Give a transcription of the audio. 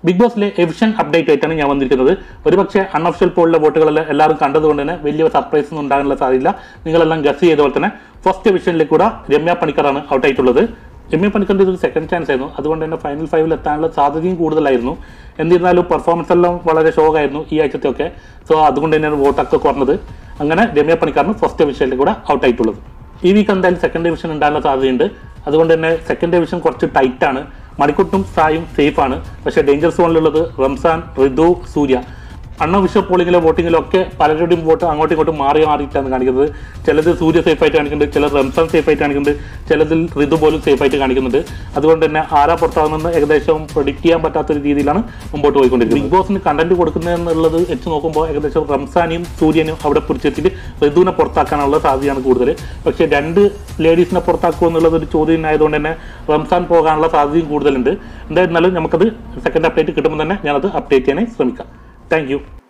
big ബോസിലെ evasion update ആയിട്ടാണ് ഞാൻ വന്നിരിക്കുന്നത് ഒരുപക്ഷെ അൺഒഫിഷ്യൽ പോളിലെ വോട്ടുകളെല്ലാം എല്ലാവരും കണ്ടതുകൊണ്ട് തന്നെ വലിയ സർപ്രൈസ് ഒന്നും ഉണ്ടാകാനുള്ള സാധ്യത നിങ്ങളെല്ലാം ഗസ് ചെയ്ത പോലെ തന്നെ ഫസ്റ്റ് എവിഷനിൽ കൂടെ രമ്യ പണിക്കറാണ് ഔട്ട് ആയിട്ടുള്ളത് രമ്യ പണിക്കറിന്റെ ഇതൊരു സെക്കൻഡ് ചാൻസ് ആയിരുന്നു അതുകൊണ്ട് തന്നെ ഫൈനൽ ഫൈവിൽ എത്താനുള്ള സാധ്യതയും കൂടുതലായിരുന്നു എന്നിരുന്നാലും പെർഫോമൻസ് എല്ലാം വളരെ ഷോക്കായിരുന്നു ഈ ആഴ്ചത്തെ ഒക്കെ സോ അതുകൊണ്ട് തന്നെയാണ് വോട്ടൊക്കെ കുറഞ്ഞത് അങ്ങനെ രമ്യ പണിക്കറിന് ഫസ്റ്റ് ഡിവിഷനിൽ കൂടെ ഔട്ട് ആയിട്ടുള്ളത് ഈ വീക്ക് എന്തായാലും സെക്കൻഡ് ഡിവിഷൻ ഉണ്ടാകാനുള്ള സാധ്യതയുണ്ട് അതുകൊണ്ട് തന്നെ സെക്കൻഡ് ഡിവിഷൻ കുറച്ച് ടൈറ്റ് ആണ് മണിക്കുട്ടും സായും സേഫ് ആണ് പക്ഷേ ഡേഞ്ചർ സോണിലുള്ളത് റംസാൻ ഋതു സൂര്യ അൺഒഫീഷ്യൽ പോളിങ്ങിലോ വോട്ടിങ്ങിലോ ഒക്കെ പലരുടെയും വോട്ട് അങ്ങോട്ടും ഇങ്ങോട്ടും മാറി മാറിയിട്ടാണ് കാണിക്കുന്നത് ചിലത് സൂര്യ സേഫ് ആയിട്ട് കാണിക്കുന്നുണ്ട് ചിലർ റംസാൻ സേഫ് ആയിട്ട് കാണിക്കുന്നുണ്ട് ചിലതിൽ ഋതു പോലും സേഫ് ആയിട്ട് കാണിക്കുന്നുണ്ട് അതുകൊണ്ട് തന്നെ ആരാ പുറത്താകുന്നെന്ന് ഏകദേശം പ്രൊഡിക്റ്റ് ചെയ്യാൻ പറ്റാത്ത ഒരു രീതിയിലാണ് മുമ്പോട്ട് പോയിക്കൊണ്ടിരിക്കുന്നത് ബിഗ് ബോസിന് കണ്ടന്റ് കൊടുക്കുന്നതെന്നുള്ളത് വെച്ച് നോക്കുമ്പോൾ ഏകദേശം റംസാനെയും സൂര്യനും അവിടെ പിടിച്ചെത്തിയിട്ട് ഋതുവിനെ പുറത്താക്കാനുള്ള സാധ്യതയാണ് കൂടുതൽ പക്ഷേ രണ്ട് ലേഡീസിനെ പുറത്താക്കുക എന്നുള്ളത് ഒരു ചോദ്യം ആയതുകൊണ്ട് തന്നെ റംസാൻ പോകാനുള്ള സാധ്യതയും കൂടുതലുണ്ട് എന്തായിരുന്നാലും നമുക്കത് സെക്കൻഡ് അപ്ഡേറ്റ് കിട്ടുമ്പോൾ തന്നെ ഞാനത് അപ്ഡേറ്റ് ചെയ്യാനായി ശ്രമിക്കാം താങ്ക്